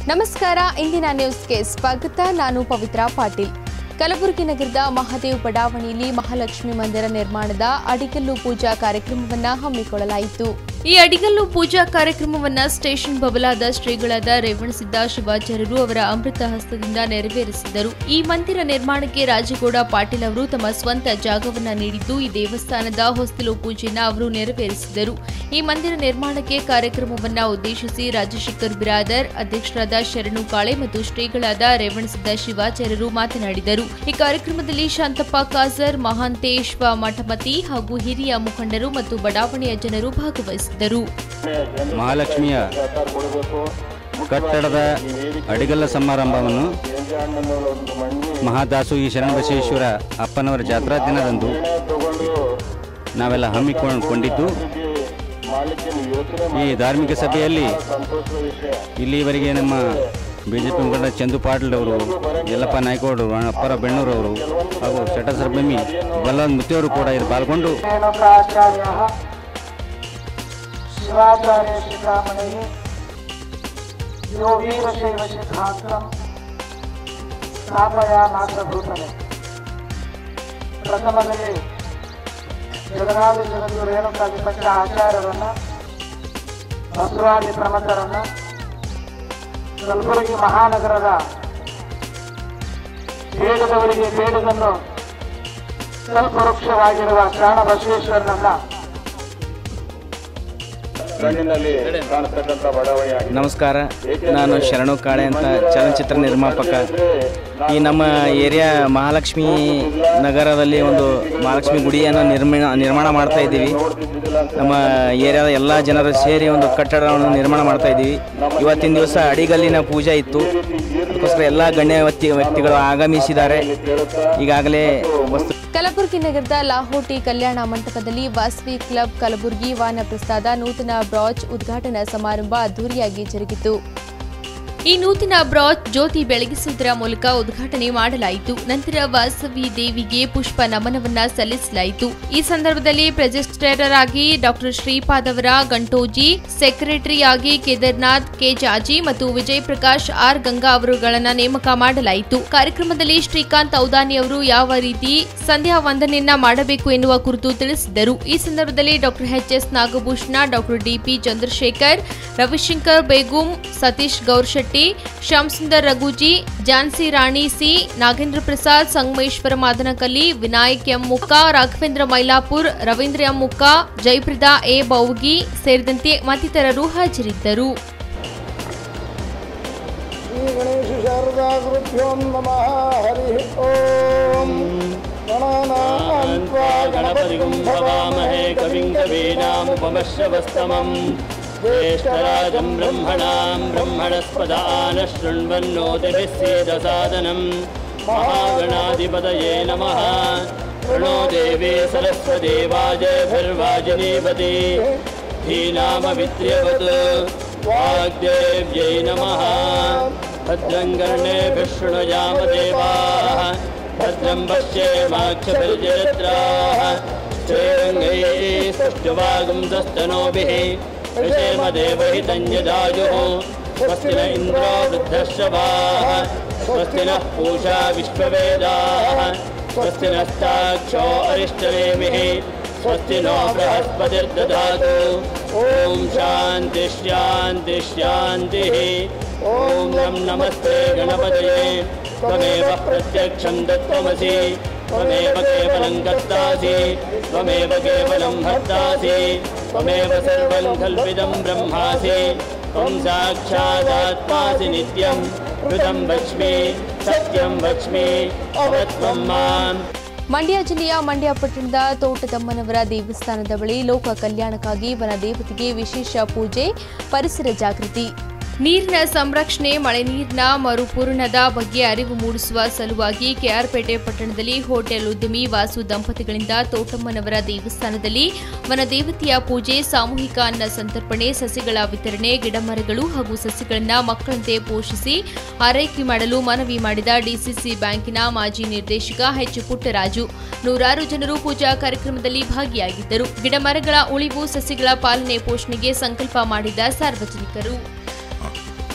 ನಮಸ್ಕಾರ ಇಂದಿನ ನ್ಯೂಸ್ಗೆ ಸ್ವಾಗತ ನಾನು ಪವಿತ್ರ ಪಾಟೀಲ್ ಕಲಬುರಗಿ ನಗರದ ಮಹಾದೇವ್ ಬಡಾವಣೆಯಲ್ಲಿ ಮಹಾಲಕ್ಷ್ಮಿ ಮಂದಿರ ನಿರ್ಮಾಣದ ಅಡಿಗಲ್ಲು ಪೂಜಾ ಕಾರ್ಯಕ್ರಮವನ್ನ ಹಮ್ಮಿಕೊಳ್ಳಲಾಯಿತು ಈ ಅಡಿಗಲ್ಲು ಪೂಜಾ ಕಾರ್ಯಕ್ರಮವನ್ನ ಸ್ಟೇಷನ್ ಬಬಲಾದ ಶ್ರೀಗಳಾದ ರೇವಣಸಿದ್ದ ಶಿವಾಚಾರ್ಯರು ಅವರ ಅಮೃತ ಹಸ್ತದಿಂದ ನೆರವೇರಿಸಿದರು ಈ ಮಂದಿರ ನಿರ್ಮಾಣಕ್ಕೆ ರಾಜಗೌಡ ಪಾಟೀಲ್ ಅವರು ತಮ್ಮ ಸ್ವಂತ ಜಾಗವನ್ನ ನೀಡಿದ್ದು ಈ ದೇವಸ್ಥಾನದ ಹೊಸ್ತಿಲು ಪೂಜೆಯನ್ನ ಅವರು ನೆರವೇರಿಸಿದರು ಈ ಮಂದಿರ ನಿರ್ಮಾಣಕ್ಕೆ ಕಾರ್ಯಕ್ರಮವನ್ನ ಉದ್ದೇಶಿಸಿ ರಾಜಶೇಖರ್ ಬಿರಾದರ್ ಅಧ್ಯಕ್ಷರಾದ ಶರಣು ಕಾಳೆ ಮತ್ತು ಶ್ರೀಗಳಾದ ರೇವಣಸಿದ್ದ ಶಿವಾಚಾರ್ಯರು ಮಾತನಾಡಿದರು ಈ ಕಾರ್ಯಕ್ರಮದಲ್ಲಿ ಶಾಂತಪ್ಪ ಕಾಸರ್ ಮಹಾಂತೇಶ್ವ ಮಠಮತಿ ಹಾಗೂ ಹಿರಿಯ ಮುಖಂಡರು ಮತ್ತು ಬಡಾವಣೆಯ ಜನರು ಭಾಗವಹಿಸಿದ್ದರು ಮಹಾಲಕ್ಷ್ಮಿಯ ಕಟ್ಟಡದ ಅಡಿಗಲ್ಲ ಸಮಾರಂಭವನ್ನು ಮಹಾದಾಸು ಈ ಶರಣಬಸವೇಶ್ವರ ಅಪ್ಪನವರ ಜಾತ್ರಾ ದಿನದಂದು ನಾವೆಲ್ಲ ಹಮ್ಮಿಕೊಂಡಿದ್ದು ಈ ಧಾರ್ಮಿಕ ಸಭೆಯಲ್ಲಿ ಇಲ್ಲಿವರೆಗೆ ನಮ್ಮ ಬಿ ಜೆ ಪಿ ಮುಖಂಡ ಚಂದು ಪಾಟೀಲ್ ಅವರು ಯಲ್ಲಪ್ಪ ನಾಯ್ಕೋಡರು ಅಪ್ಪರ ಬೆಣ್ಣೂರವರು ಹಾಗೂ ಶಟಸರ್ಭಮಿ ಬಲವಂತ್ ಮುತ್ತಿಯವರು ಕೂಡ ಇದು ಪಾಲ್ಗೊಂಡು ರೇಣುಕಾಚಾರ್ಯः शिवाचार्यशिखामणिः यो वीरशैवसिद्धान्तं ಸ್ಥಾಪಯಾಮಾಸಭೂತನೆ ಪ್ರಥಮದಲ್ಲಿ ಜಗನ್ನಾಥ ಜಗದ್ದು ರೇಣುಕಾಧಿಪತ್ಯ ಆಚಾರ್ಯರನ್ನು ಬಸವಾದಿ ಪ್ರಮಥರನ್ನು ಕಲಬುರಗಿ ಮಹಾನಗರದ ಬೇಡದವರಿಗೆ ಬೇಡದನ್ನು ಕಲ್ಪವೃಕ್ಷವಾಗಿರುವ ಶರಣ ಬಸವೇಶ್ವರನನ್ನ ಕಣ್ಣಿನಲ್ಲಿ ಕಾಣಿಸ್ತಕ್ಕಂಥ ಬಡಾವಣೆ ಆಗಿದೆ ನಮಸ್ಕಾರ ನಾನು ಶರಣು ಕಾಳೆ ಅಂತ ಚಲನಚಿತ್ರ ನಿರ್ಮಾಪಕ ಈ ನಮ್ಮ ಏರಿಯಾ ಮಹಾಲಕ್ಷ್ಮಿ ನಗರದಲ್ಲಿ ಒಂದು ಮಹಾಲಕ್ಷ್ಮಿ ಗುಡಿಯನ್ನು ನಿರ್ಮಾಣ ನಿರ್ಮಾಣ ಮಾಡ್ತಾ ಇದ್ದೀವಿ ನಮ್ಮ ಏರಿಯಾದ ಎಲ್ಲ ಜನರು ಸೇರಿ ಒಂದು ಕಟ್ಟಡವನ್ನು ನಿರ್ಮಾಣ ಮಾಡ್ತಾ ಇದ್ದೀವಿ ಇವತ್ತಿನ ದಿವಸ ಅಡಿಗಲ್ಲಿನ ಪೂಜೆ ಇತ್ತು ಅದಕ್ಕೋಸ್ಕರ ಎಲ್ಲ ಗಣ್ಯ ವ್ಯಕ್ತಿ ವ್ಯಕ್ತಿಗಳು ಆಗಮಿಸಿದ್ದಾರೆ ಈಗಾಗಲೇ ವಸ್ತು ಕಲಬುರಗಿ ನಗರದ ಲಾಹೋಟಿ ಕಲ್ಯಾಣ ಮಂಟಪದಲ್ಲಿ ವಾಸವಿ ಕ್ಲಬ್ ಕಲಬುರಗಿ ವಾನಪ್ರಸಾದ ನೂತನ ಬ್ರಾಚ್ ಉದ್ಘಾಟನಾ ಸಮಾರಂಭ ಅದ್ದೂರಿಯಾಗಿ ಜರುಗಿತು ಈ ನೂತನ ಬ್ರಾಚ್ ಜ್ಯೋತಿ ಬೆಳಗಿಸುವುದರ ಮೂಲಕ ಉದ್ಘಾಟನೆ ಮಾಡಲಾಯಿತು ನಂತರ ವಾಸವಿ ದೇವಿಗೆ ಪುಷ್ಪ ನಮನವನ್ನ ಸಲ್ಲಿಸಲಾಯಿತು ಈ ಸಂದರ್ಭದಲ್ಲಿ ಪ್ರೊಜೆಕ್ಟರ್ ಆಗಿ ಡಾಕ್ಟರ್ ಶ್ರೀಪಾದ್ ಅವರ ಗಂಟೋಜಿ ಸೆಕ್ರೆಟರಿ ಆಗಿ ಕೇದಾರ್ನಾಥ್ ಕೆ ಜಾಜಿ ಮತ್ತು ವಿಜಯ್ ಪ್ರಕಾಶ್ ಆರ್ ಗಂಗಾ ಅವರುಗಳನ್ನ ನೇಮಕ ಮಾಡಲಾಯಿತು ಕಾರ್ಯಕ್ರಮದಲ್ಲಿ ಶ್ರೀಕಾಂತ್ ಔದಾನಿ ಅವರು ಯಾವ ರೀತಿ ಸಂಧ್ಯಾ ವಂದನೆಯನ್ನ ಮಾಡಬೇಕು ಎನ್ನುವ ಕುರಿತು ತಿಳಿಸಿದ್ದರು ಈ ಸಂದರ್ಭದಲ್ಲಿ doctor H S Nagabhushana doctor DP Chandrashekar Ravishankar Begum Satish Gourshetty Shyamsundar Raghuji Jhansi Rani C Nagendra Prasad Sangameshwara Madanakalli Vinayak M Mukka Raghavendra Mailapur Ravindra M Mukka Jayaprada A Baugi ಸೇರಿದಂತೆ ಮತ್ತಿತರರು ಹಾಜರಿದ್ದರು ಶ್ರೀ ಗಣೇಶ ಶಾರದಾ ಗುರುಭ್ಯೋ ನಮಃ ಹರಿ ಓಂ ಗಣನಾನ್ವಾ गणपतिं भवामहे कविं कवीनामुपमश्रवस्तमम् ज्येष्ठराजं ब्रह्मणां ब्रह्मणस्पदान शृण्वन्नोतिभिः सीदसादनम् महागणाधिपतये नमः प्रणो देवी सरस्वती वाजभिर्वाजिनीपति धीनामवित्र्यवत् वाग्देव्यै नमः भद्रं कर्णेभिः शृणुयाम देवाः भद्रं पश्येमाक्षभिर्जयत्राः श्रीरङ्गैः सृष्टवागुंसस्तनोभिः विषेमदेवहितं यदायुः स्वस्ति न इन्द्रो वृद्धश्रवाः स्वस्ति नः पूषा विश्ववेदाः स्वस्ति नस्ताक्षो अरिष्टनेमिः स्वस्ति नो बृहस्पतिर्दधातु ॐ शान्ति शान्ति शान्तिः ॐ नं नमस्ते गणपतये त्वमेव प्रत्यक्षं दत्तमसि त्वमेव केवलं कर्तासि त्वमेव केवलं भर्तासि त्वमेव सर्वं कल्पितं ब्रह्मासि त्वं साक्षादात्मासि नित्यं कृतं वक्ष्मि सत्यं वक्ष्मि अवत्वं माम् ಮಂಡ್ಯ ಜಿಲ್ಲೆಯ ಮಂಡ್ಯ ಪಟ್ಟಣದ ತೋಟದಮ್ಮನವರ ದೇವಸ್ಥಾನದ ಬಳಿ ಲೋಕ ಕಲ್ಯಾಣಕ್ಕಾಗಿ ವನ ದೇವತೆಗೆ ವಿಶೇಷ ಪೂಜೆ ಪರಿಸರ ಜಾಗೃತಿ ನೀರಿನ ಸಂರಕ್ಷಣೆ ಮಳೆ ನೀರಿನ ಮರುಪೂರಣದ ಬಗ್ಗೆ ಅರಿವು ಮೂಡಿಸುವ ಸಲುವಾಗಿ ಕೆಆರ್ಪೇಟೆ ಪಟ್ಟಣದಲ್ಲಿ ಹೋಟೆಲ್ ಉದ್ಯಮಿ ವಾಸು ದಂಪತಿಗಳಿಂದ ತೋಟಮ್ಮನವರ ದೇವಸ್ಥಾನದಲ್ಲಿ ವನದೇವತೆಯ ಪೂಜೆ ಸಾಮೂಹಿಕ ಅನ್ನ ಸಂತರ್ಪಣೆ ಸಸಿಗಳ ವಿತರಣೆ ಗಿಡಮರಗಳು ಹಾಗೂ ಸಸಿಗಳನ್ನು ಮಕ್ಕಳಂತೆ ಪೋಷಿಸಿ ಆರೈಕೆ ಮಾಡಲು ಮನವಿ ಮಾಡಿದ ಡಿಸಿಸಿ ಬ್ಯಾಂಕಿನ ಮಾಜಿ ನಿರ್ದೇಶಕ ಎಚ್ ಪುಟ್ಟರಾಜು ನೂರಾರು ಜನರು ಪೂಜಾ ಕಾರ್ಯಕ್ರಮದಲ್ಲಿ ಭಾಗಿಯಾಗಿದ್ದರು ಗಿಡಮರಗಳ ಉಳಿವು ಸಸಿಗಳ ಪಾಲನೆ ಪೋಷಣೆಗೆ ಸಂಕಲ್ಪ ಮಾಡಿದ ಸಾರ್ವಜನಿಕರು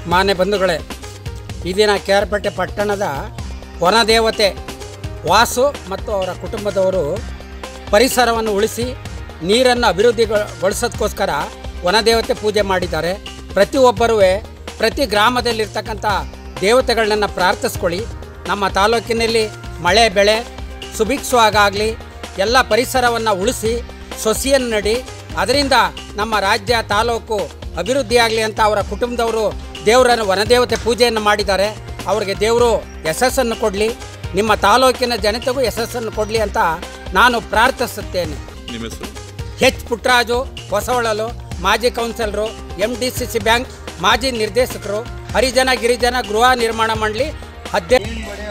ಮಾನ್ಯ ಬಂಧುಗಳೇ ಈ ದಿನ ಕೇರ್ಪೇಟೆ ಪಟ್ಟಣದ ವನದೇವತೆ ವಾಸು ಮತ್ತು ಅವರ ಕುಟುಂಬದವರು ಪರಿಸರವನ್ನು ಉಳಿಸಿ ನೀರನ್ನು ಅಭಿವೃದ್ಧಿಗೊಳಿಸೋದಕ್ಕೋಸ್ಕರ ವನದೇವತೆ ಪೂಜೆ ಮಾಡಿದ್ದಾರೆ ಪ್ರತಿಯೊಬ್ಬರೂ ಪ್ರತಿ ಗ್ರಾಮದಲ್ಲಿರ್ತಕ್ಕಂಥ ದೇವತೆಗಳನ್ನ ಪ್ರಾರ್ಥಿಸ್ಕೊಳ್ಳಿ ನಮ್ಮ ತಾಲೂಕಿನಲ್ಲಿ ಮಳೆ ಬೆಳೆ ಸುಭಿಕ್ಷವಾಗಲಿ ಎಲ್ಲ ಪರಿಸರವನ್ನು ಉಳಿಸಿ ಸೊಸೆಯನ್ನು ನಡಿ ಅದರಿಂದ ನಮ್ಮ ರಾಜ್ಯ ತಾಲೂಕು ಅಭಿವೃದ್ಧಿಯಾಗಲಿ ಅಂತ ಅವರ ಕುಟುಂಬದವರು ದೇವರನ್ನು ವನದೇವತೆ ಪೂಜೆಯನ್ನು ಮಾಡಿದ್ದಾರೆ ಅವರಿಗೆ ದೇವರು ಯಶಸ್ಸನ್ನು ಕೊಡಲಿ ನಿಮ್ಮ ತಾಲೂಕಿನ ಜನತೆಗೂ ಯಶಸ್ಸನ್ನು ಕೊಡಲಿ ಅಂತ ನಾನು ಪ್ರಾರ್ಥಿಸುತ್ತೇನೆ ನಿಮ್ಮ ಹೆಸರು ಎಚ್ ಪುಟ್ಟರಾಜು ಹೊಸವಳಲು ಮಾಜಿ councillor M D C C bank ಮಾಜಿ ನಿರ್ದೇಶಕರು ಹರಿಜನ ಗಿರಿಜನ ಗೃಹ ನಿರ್ಮಾಣ ಮಂಡಳಿ ಅಧ್ಯಕ್ಷ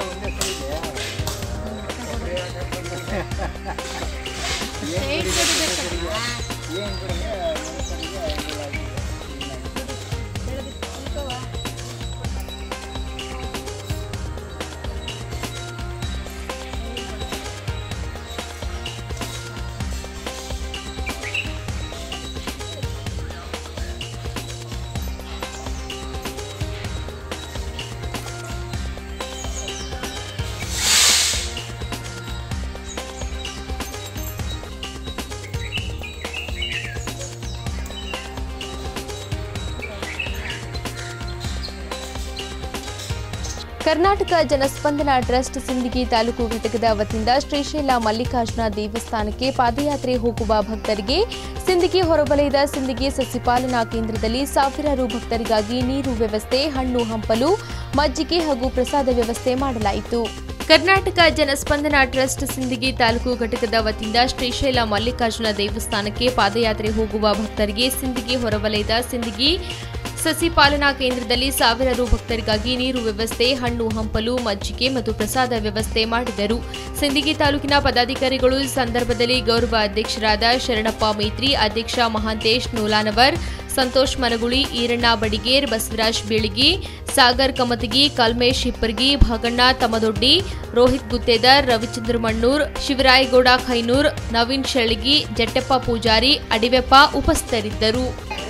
ಕರ್ನಾಟಕ ಜನಸ್ಪಂದನ ಟ್ರಸ್ಟ್ ಸಿಂದಗಿ ತಾಲೂಕು ಘಟಕದ ವತಿಯಿಂದ ಶ್ರೀಶೈಲ ಮಲ್ಲಿಕಾರ್ಜುನ ದೇವಸ್ಥಾನಕ್ಕೆ ಪಾದಯಾತ್ರೆ ಹೋಗುವ ಭಕ್ತರಿಗೆ ಸಿಂದಗಿ ಹೊರವಲಯದ ಸಿಂದಗಿ ಸಸಿಪಾಲನಾ ಕೇಂದ್ರದಲ್ಲಿ ಸಾವಿರಾರು ಭಕ್ತರಿಗಾಗಿ ನೀರು ವ್ಯವಸ್ಥೆ ಹಣ್ಣು ಹಂಪಲು ಮಜ್ಜಿಗೆ ಹಾಗೂ ಪ್ರಸಾದ ವ್ಯವಸ್ಥೆ ಮಾಡಲಾಯಿತು ಕರ್ನಾಟಕ ಜನಸ್ಪಂದನ ಟ್ರಸ್ಟ್ ಸಿಂದಗಿ ತಾಲೂಕು ಘಟಕದ ವತಿಯಿಂದ ಶ್ರೀಶೈಲ ಮಲ್ಲಿಕಾರ್ಜುನ ದೇವಸ್ಥಾನಕ್ಕೆ ಪಾದಯಾತ್ರೆ ಹೋಗುವ ಭಕ್ತರಿಗೆ ಸಿಂದಗಿ ಹೊರವಲಯದ ಸಿಂದಗಿ ಸಸಿ ಪಾಲನಾ ಕೇಂದ್ರದಲ್ಲಿ ಸಾವಿರಾರು ಭಕ್ತರಿಗಾಗಿ ನೀರು ವ್ಯವಸ್ಥೆ ಹಣ್ಣು ಹಂಪಲು ಮಜ್ಜಿಗೆ ಮತ್ತು ಪ್ರಸಾದ ವ್ಯವಸ್ಥೆ ಮಾಡಿದರು ಸಿಂದಗಿ ತಾಲೂಕಿನ ಪದಾಧಿಕಾರಿಗಳು ಈ ಸಂದರ್ಭದಲ್ಲಿ ಗೌರವ ಅಧ್ಯಕ್ಷರಾದ ಶರಣಪ್ಪ ಮೈತ್ರಿ ಅಧ್ಯಕ್ಷ ಮಹಾಂತೇಶ್ ನೂಲಾನವರ್ ಸಂತೋಷ್ ಮನಗುಳಿ ಈರಣ್ಣ ಬಡಿಗೇರ್ ಬಸವರಾಜ್ ಬೀಳಿಗಿ ಸಾಗರ್ ಕಮತಗಿ ಕಲ್ಮೇಶ್ ಹಿಪ್ಪರ್ಗಿ ಭಾಗಣ್ಣ ತಮದೊಡ್ಡಿ ರೋಹಿತ್ ಗುತ್ತೇದಾರ್ ರವಿಚಂದ್ರ ಮಣ್ಣೂರ್ ಶಿವರಾಯಗೌಡ ಖೈನೂರ್ ನವೀನ್ ಶೆಳಗಿ ಜಟ್ಟಪ್ಪ ಪೂಜಾರಿ ಅಡಿವೆಪ್ಪ ಉಪಸ್ಥಿತರಿದ್ದರು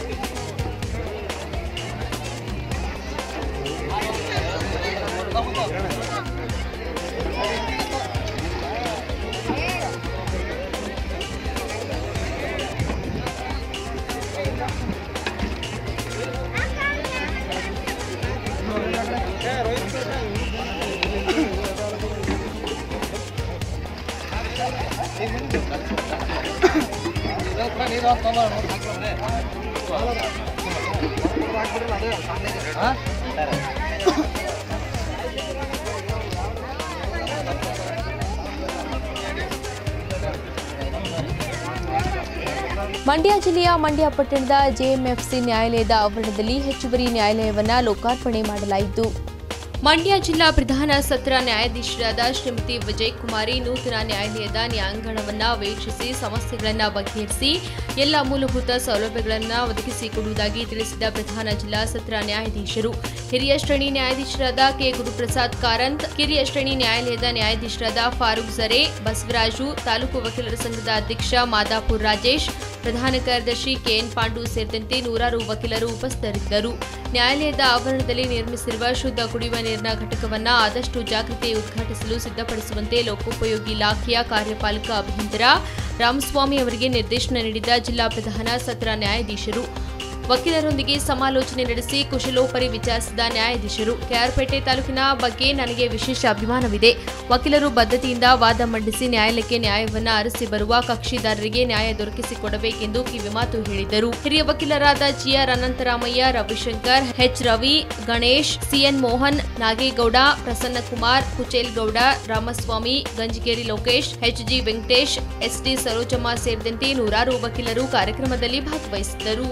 ಮಂಡ್ಯ ಜಿಲ್ಲೆಯ ಮಂಡ್ಯ ಪಟ್ಟಣದ ಜೆಎಂಎಫ್ಸಿ ನ್ಯಾಯಾಲಯದ ಆವರಣದಲ್ಲಿ ಹೆಚ್ಚುವರಿ ನ್ಯಾಯಾಲಯವನ್ನ ಲೋಕಾರ್ಪಣೆ ಮಾಡಲಾಯಿತು ಮಂಡ್ಯ ಜಿಲ್ಲಾ ಪ್ರಧಾನ ಸತ್ರ ನ್ಯಾಯಾಧೀಶರಾದ ಶ್ರೀಮತಿ ವಿಜಯಕುಮಾರಿ ನೂತನ ನ್ಯಾಯಾಲಯದ ನ್ಯಾಯಾಂಗಣವನ್ನ ವೀಕ್ಷಿಸಿ ಸಮಸ್ಯೆಗಳನ್ನು ಬಗೆಹರಿಸಿ ಎಲ್ಲ ಮೂಲಭೂತ ಸೌಲಭ್ಯಗಳನ್ನು ಒದಗಿಸಿಕೊಡುವುದಾಗಿ ತಿಳಿಸಿದ ಪ್ರಧಾನ ಜಿಲ್ಲಾ ಸತ್ರ ನ್ಯಾಯಾಧೀಶರು ಹಿರಿಯ ಶ್ರೇಣಿ ನ್ಯಾಯಾಧೀಶರಾದ ಕೆ ಗುರುಪ್ರಸಾದ್ ಕಾರಂತ್ ಕಿರಿಯ ಶ್ರೇಣಿ ನ್ಯಾಯಾಲಯದ ನ್ಯಾಯಾಧೀಶರಾದ ಫಾರೂಕ್ ಜರೆ ಬಸವರಾಜು ತಾಲೂಕು ವಕೀಲರ ಸಂಘದ ಅಧ್ಯಕ್ಷ ಮಾದಾಪುರ್ ರಾಜೇಶ್ ಪ್ರಧಾನ ಕಾರ್ಯದರ್ಶಿ ಕೆಎನ್ ಪಾಂಡು ಸೇರಿದಂತೆ ನೂರಾರು ವಕೀಲರು ಉಪಸ್ಥಿತರಿದ್ದರು ನ್ಯಾಯಾಲಯದ ಆವರಣದಲ್ಲಿ ನಿರ್ಮಿಸಿರುವ ಶುದ್ಧ ಕುಡಿಯುವ ನೀರಿನ ಘಟಕವನ್ನ ಆದಷ್ಟು ಜಾಗೃತಿ ಉದ್ಘಾಟಿಸಲು ಸಿದ್ಧಪಡಿಸುವಂತೆ ಲೋಕೋಪಯೋಗಿ ಇಲಾಖೆಯ ಕಾರ್ಯಪಾಲಕ ಅಭಿಯಂತರ ರಾಮಸ್ವಾಮಿ ಅವರಿಗೆ ನಿರ್ದೇಶನ ನೀಡಿದ ಜಿಲ್ಲಾ ಪ್ರಧಾನ ಸತ್ರ ನ್ಯಾಯಾಧೀಶರು ವಕೀಲರೊಂದಿಗೆ ಸಮಾಲೋಚನೆ ನಡೆಸಿ ಕುಶಲೋಪರಿ ವಿಚಾರಿಸಿದ ನ್ಯಾಯಾಧೀಶರು ಕೆಆರ್ಪೇಟೆ ತಾಲೂಕಿನ ಬಗ್ಗೆ ನನಗೆ ವಿಶೇಷ ಅಭಿಮಾನವಿದೆ ವಕೀಲರು ಬದ್ಧತೆಯಿಂದ ವಾದ ಮಂಡಿಸಿ ನ್ಯಾಯಾಲಯಕ್ಕೆ ನ್ಯಾಯವನ್ನ ಅರಸಿ ಬರುವ ಕಕ್ಷಿದಾರರಿಗೆ ನ್ಯಾಯ ದೊರಕಿಸಿಕೊಡಬೇಕೆಂದು ಕಿವಿಮಾತು ಹೇಳಿದರು ಹಿರಿಯ ವಕೀಲರಾದ GR Anantharamaiah Ravishankar H Ravi Ganesh CN Mohan Nagegowda Prasannakumar Kuchelgowda Ramaswamy Ganjigeri Lokesh HG Venkatesh ST Sarojamma ಸೇರಿದಂತೆ ನೂರಾರು ವಕೀಲರು ಕಾರ್ಯಕ್ರಮದಲ್ಲಿ ಭಾಗವಹಿಸಿದ್ದರು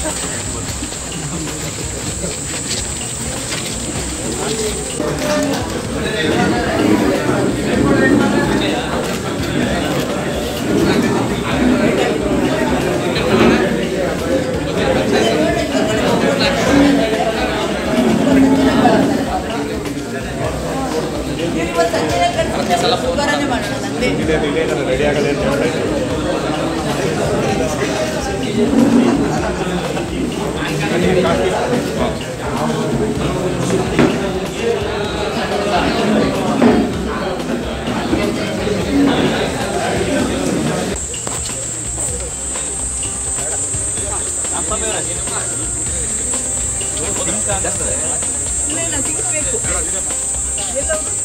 ಇಲ್ಲ, ಇಲ್ಲ, ಸಿಗ್ಬೇಕು. ಎಲ್ಲವ್ರು?